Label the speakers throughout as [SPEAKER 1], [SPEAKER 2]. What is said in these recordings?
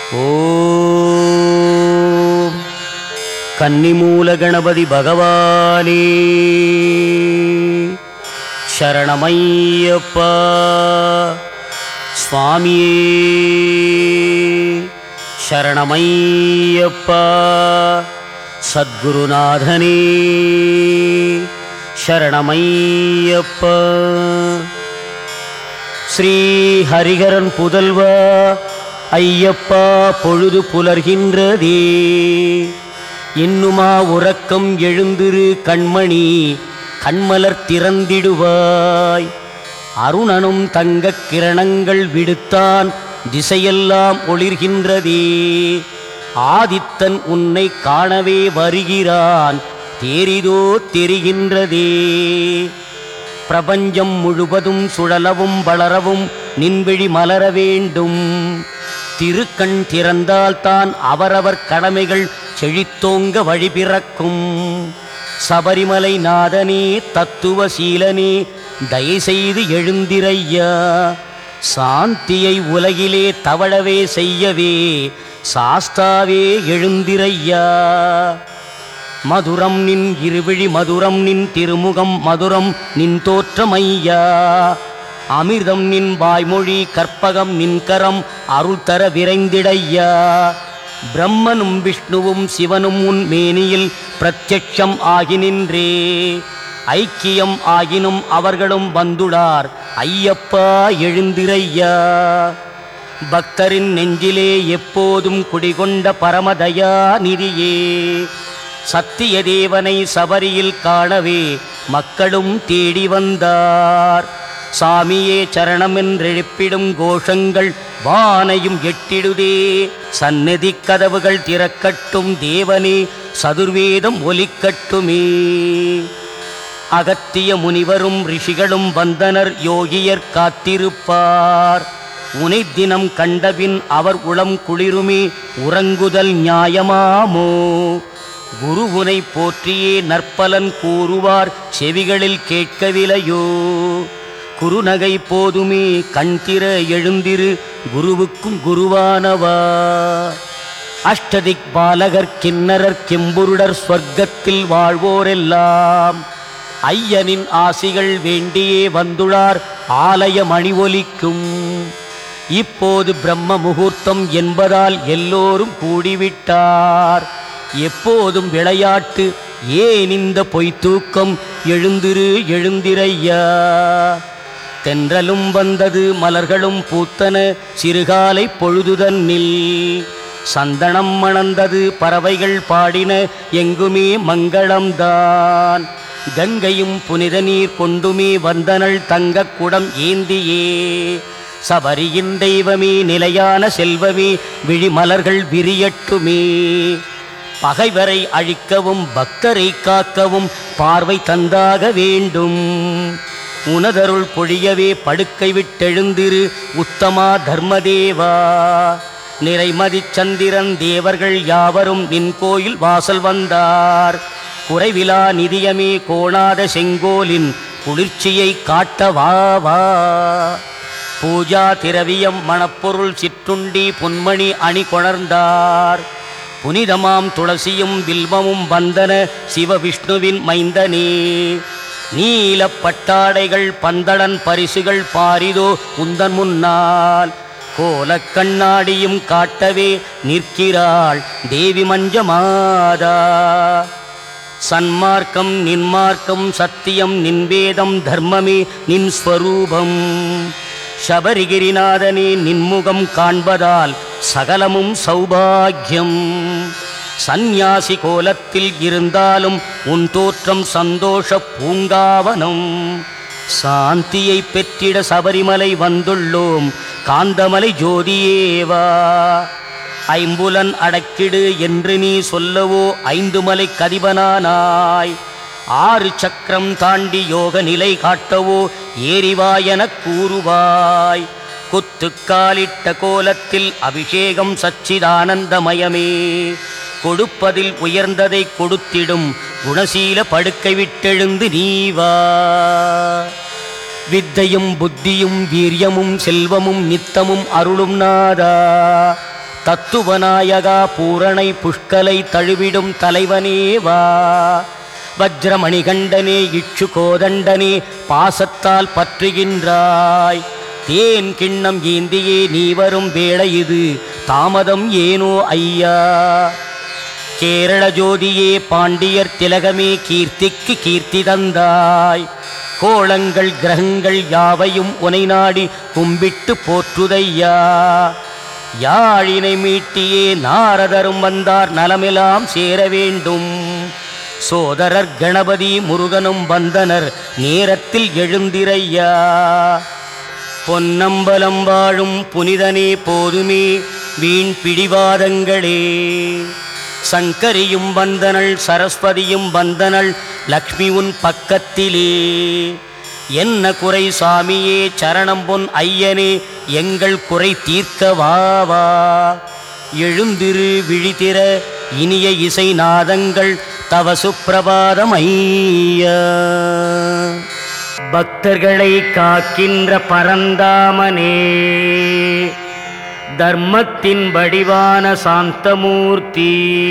[SPEAKER 1] ஓம் கன்னிமூல கணபதி பகவானே சரணமையப்பா சுவாமியே சரணமையப்பா சத்குருநாதனே சரணமையப்பா ஸ்ரீ ஹரிகரன் புதல்வா ஐயப்பா பொழுது புலர்கின்றதே இன்னுமா உறக்கம் எழுந்திரு கண்மணி கண்மலர் திறந்திடுவாய் அருணனும் தங்கக் கிரணங்கள் விடுத்தான் திசையெல்லாம் ஒளிர்கின்றதே ஆதித்தன் உன்னை காணவே வருகிறான் தேரிதோ தெரிகின்றதே பிரபஞ்சம் முழுவதும் சுழலவும் வளரவும் நின்விழி மலர வேண்டும் திருக்கண் திறந்தால்தான் அவரவர் கடமைகள் செழித்தோங்க வழி பிறக்கும் சபரிமலை நாதனே தத்துவசீலனே தயைசெய்து எழுந்திரையா சாந்தியை உலகிலே தவழவே செய்யவே சாஸ்தாவே எழுந்திரையா மதுரம் நின் இருவிழி மதுரம் நின் திருமுகம் மதுரம் நின் தோற்றமையா அமிர்தம் நின் வாய்மொழி கற்பகம் நின் கரம் அருள் தர விரைந்திடையா பிரம்மனும் விஷ்ணுவும் சிவனும் உன் மேனியில் பிரத்யட்சம் ஆகி நின்றே ஐக்கியம் ஆகினும் அவர்களும் வந்துடார் ஐயப்பா எழுந்திரையா பக்தரின் நெஞ்சிலே எப்போதும் குடிகொண்ட பரமதயா நிதியே சத்திய தேவனை சபரியில் காணவே மக்களும் தேடி வந்தார் சாமியே சரணமென்றெழுப்பிடும் கோஷங்கள் வானையும் எட்டிடுதே சந்நிதி கதவுகள் திறக்கட்டும் தேவனே சதுர்வேதம் ஒலிக்கட்டுமே அகத்திய முனிவரும் ரிஷிகளும் வந்தனர் யோகியர் காத்திருப்பார் உனை தினம் கண்டபின் அவர் உளம் குளிருமே உறங்குதல் நியாயமாமோ குரு உனை போற்றியே நற்பலன் கூறுவார் செவிகளில் கேட்கவில்லையோ குருநகை போதுமே கண் திற எழுந்திரு குருவுக்கும் குருவானவா அஷ்டதிக் பாலகர் கிண்ணரர் கிம்புருடர் ஸ்வர்க்கத்தில் வாழ்வோரெல்லாம் ஐயனின் ஆசிகள் வேண்டியே வந்துளார் ஆலய மணி ஒலிக்கும் இப்போது பிரம்ம முகூர்த்தம் என்பதால் எல்லோரும் கூடிவிட்டார் எப்போதும் விளையாட்டு ஏன் இந்த பொய்த்தூக்கம் எழுந்திரு எழுந்திரையா தென்றலும் வந்தது மலர்களும் பூத்தன சிறுகாலை பொழுதுதன்னில் சந்தனம் மணந்தது பறவைகள் பாடின எங்குமே மங்களம்தான் கங்கையும் புனித நீர் கொண்டுமே வந்தனள் தங்கக் குடம் ஏந்தியே சபரியின் தெய்வமே நிலையான செல்வமே விழிமலர்கள் விரியட்டுமே பகைவரை அழிக்கவும் பக்தரை காக்கவும் பார்வை தந்தாக வேண்டும் உனதருள் பொழியவே படுக்கை விட்டெழுந்திரு உத்தமா தர்மதேவா நிறைமதி சந்திரன் தேவர்கள் யாவரும் நின் கோயில் வாசல் வந்தார் குறைவிலா நிதியமே கோணாத செங்கோலின் குளிர்ச்சியை காட்ட வா வா பூஜா திரவியம் மணப்பொருள் சிற்றுண்டி பொன்மணி அணி கொணர்ந்தார் புனிதமாம் துளசியும் வில்வமும் வந்தன சிவவிஷ்ணுவின் மைந்தனே நீலப் பட்டாடைகள் பந்தடன் பரிசுகள் பாரிதோ உந்தன் முன்னால் கோலக் கண்ணாடியும் காட்டவே நிற்கிறாள் தேவி மஞ்சமாதா சன்மார்க்கம் நின்மார்க்கம் சத்தியம் நின்வேதம் தர்மமே நின் ஸ்வரூபம் சபரிகிரிநாதனே நின்முகம் காண்பதால் சகலமும் சௌபாக்கியம் சந்நியாசி கோலத்தில் இருந்தாலும் உன் தோற்றம் சந்தோஷ பூங்காவனம் சாந்தியை பெற்றிட சபரிமலை வந்துள்ளோம் காந்தமலை ஜோதியேவா ஐம்புலன் அடக்கிடு என்று நீ சொல்லவோ ஐந்து மலை கதிபனானாய் ஆறு சக்கரம் தாண்டி யோக நிலை காட்டவோ ஏறிவாயெனக் கூறுவாய் குத்துக்காலிட்ட கோலத்தில் அபிஷேகம் சச்சிதானந்தமயமே கொடுப்பதில் உயர்ந்ததை கொடுத்திடும் குணசீல படுக்கை விட்டெழுந்து நீவா வித்தையும் புத்தியும் வீரியமும் செல்வமும் நித்தமும் அருளும் நாதா தத்துவநாயகா பூரணை புஷ்கலை தழுவிடும் தலைவனே வா வஜ்ரமணிகண்டனே இச்சு கோதண்டனே பாசத்தால் பற்றுகின்றாய் தேன் கிண்ணம் ஏந்தியே நீ வரும் வேளை இது தாமதம் ஏனோ ஐயா கேரள ஜோதியே பாண்டியர் திலகமே கீர்த்திக்கு கீர்த்தி தந்தாய் கோளங்கள் கிரகங்கள் யாவையும் உனை நாடி கும்பிட்டு போற்றுதையா யாழினை மீட்டியே நாரதரும் வந்தார் நலமெல்லாம் சேர வேண்டும் சோதரர் கணபதி முருகனும் வந்தனர் நேரத்தில் எழுந்திரையா பொன்னம்பலம் வாழும் புனிதனே போதுமே வீண் பிடிவாதங்களே சங்கரியும் வந்தனள் சரஸ்வதியும் வந்தனள் லக்ஷ்மி உன் பக்கத்திலே என்ன குறை சாமியே சரணம் பொன் ஐயனே எங்கள் குறை தீர்க்க வா வா எழுந்திரு விழித்திர இனிய இசை நாதங்கள் தவ சுப்பிரபாதம் ஐயா பக்தர்களை காக்கின்ற பரந்தாமனே தர்மத்தின் வடிவான சாந்தமூர்த்தி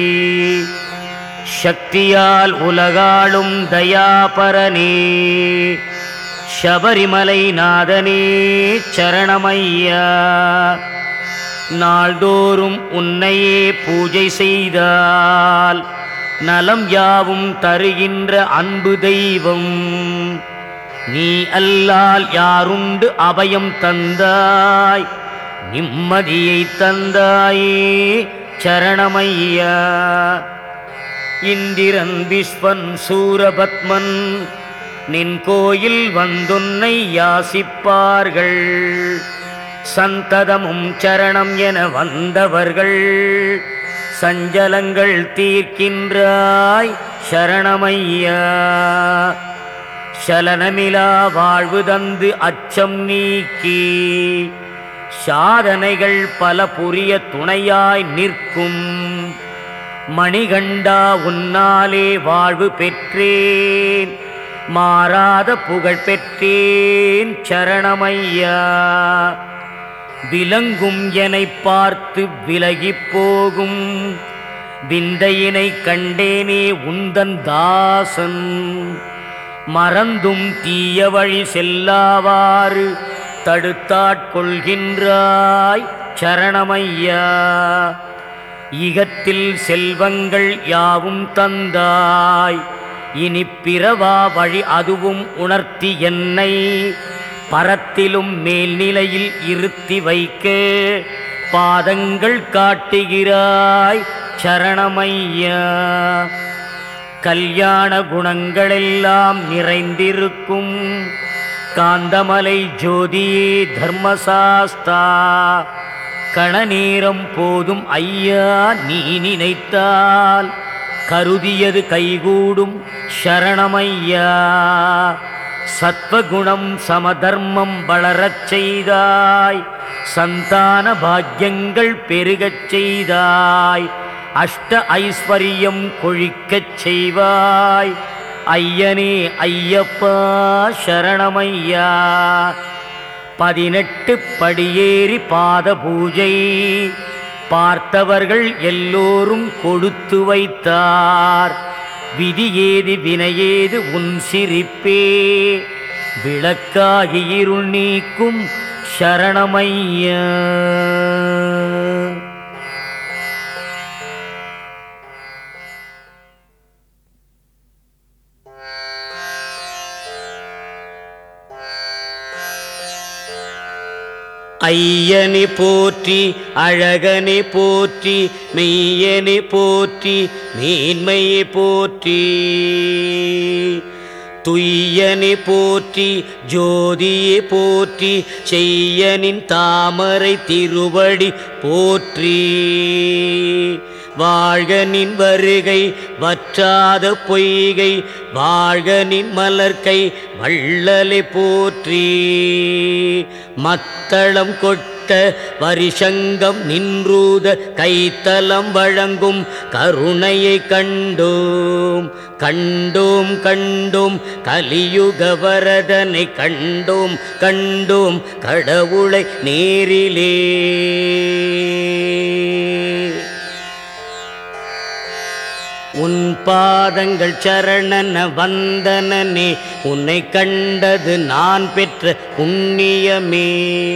[SPEAKER 1] சக்தியால் உலகாளும் தயாபரனே சபரிமலை நாதனே சரணமையா நாள்தோறும் உன்னையே பூஜை செய்தால் நலம் யாவும் தருகின்ற அன்பு தெய்வம் நீ அல்லால் யாருண்டு அபயம் தந்தாய் நிம்மதியை தந்தாயே சரணமையா இந்திரன் விஸ்வன் சூரபத்மன் நின் கோயில் வந்துன்னை யாசிப்பார்கள் சந்ததமும் சரணம் என வந்தவர்கள் சஞ்சலங்கள் தீர்க்கின்றாய் சரணமையா சலனமிலா வாழ்வு தந்து அச்சம் நீக்கி சாதனைகள் பல புரிய துணையாய் நிற்கும் மணிகண்டா உன்னாலே வாழ்வு பெற்றேன் மாறாத புகழ் பெற்றேன் சரணமையா விலங்கும் எனை பார்த்து விலகிப் போகும் விந்தையினை கண்டேனே உந்தன் தாசன் மறந்தும் தீய வழி செல்லாவாறு தடுத்தாட்கொள்கின்றாய் சரணமையா இகத்தில் செல்வங்கள் யாவும் தந்தாய் இனி பிறவா வழி அதுவும் உணர்த்தி என்னை பரத்திலும் மேல்நிலையில் இருத்தி வைக்க பாதங்கள் காட்டுகிறாய் சரணமையா கல்யாண குணங்களெல்லாம் நிறைந்திருக்கும் காந்தமலை ஜோதியே தர்மசாஸ்தா கணநேரம் போதும் ஐயா நீ நினைத்தால் கருதியது கைகூடும் சரணமையா சத்வகுணம் சமதர்மம் வளரச் செய்தாய் சந்தான பாக்கியங்கள் பெருகச் செய்தாய் அஷ்ட ஐஸ்வர்யம் கொழிக்கச் செய்வாய் ஐயனே ஐயப்பா சரணமையா பதினெட்டு படியேறி பாத பூஜை பார்த்தவர்கள் எல்லோரும் கொடுத்து வைத்தார் விதி ஏது வினையேது உன் சிரிப்பே விளக்காகி இருள் நீக்கும் சரணமையா ஐயனை போற்றி அழகனை போற்றி மெய்யனை போற்றி மேன்மையை போற்றி துய்யனை போற்றி ஜோதியை போற்றி செய்யனின் தாமரை திருவடி போற்றி வாழ்கனின் வருகை வற்றாத பொய்கை வாழ்கனின் மலர்க்கை வள்ளலை போற்றி மத்தளம் கொட்ட வரிசங்கம் நின்றூத கைத்தலம் வழங்கும் கருணையை கண்டோம் கண்டோம் கண்டோம் கலியுக வரதனை கண்டோம் கண்டோம் கடவுளை நேரிலே பாதங்கள் சரணன வந்தனனே உன்னை கண்டது நான் பெற்ற புண்ணியமே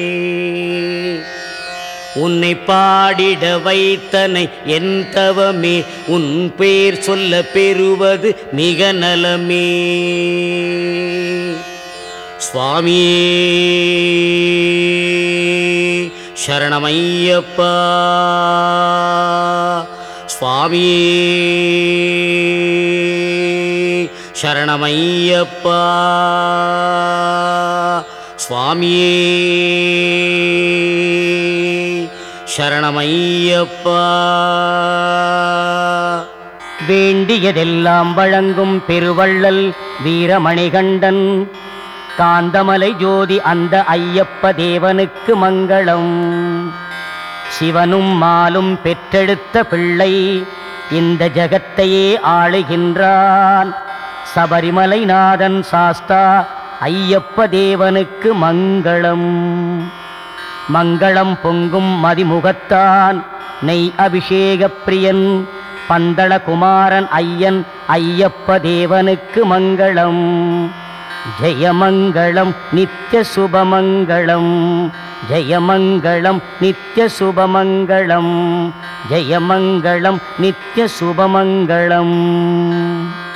[SPEAKER 1] உன்னை பாடிட வைத்தனை என் தவமே உன் பேர் சொல்ல பெறுவது மிக நலமே சுவாமியே சரணமையப்பா சுவாமியே சரணமையப்பா சுவாமியே சரணமையப்பா வேண்டியதெல்லாம் வழங்கும் பெருவள்ளல் வீரமணிகண்டன் காந்தமலை ஜோதி அந்த ஐயப்ப தேவனுக்கு மங்களம் சிவனும் மாலும் பெற்றெடுத்த பிள்ளை இந்த ஜகத்தையே ஆளுகின்றான் சபரிமலை நாதன் சாஸ்தா ஐயப்ப தேவனுக்கு மங்களம் மங்களம் பொங்கும் மதிமுகத்தான் நெய் அபிஷேக பிரியன் பந்தள குமாரன் ஐயன் ஐயப்ப தேவனுக்கு மங்களம் ஜெயமங்களம் நித்ய சுபமங்களம் ஜெயமங்களம் நித்ய சுபமங்களம் ஜெயமங்களம் நித்ய சுபமங்களம்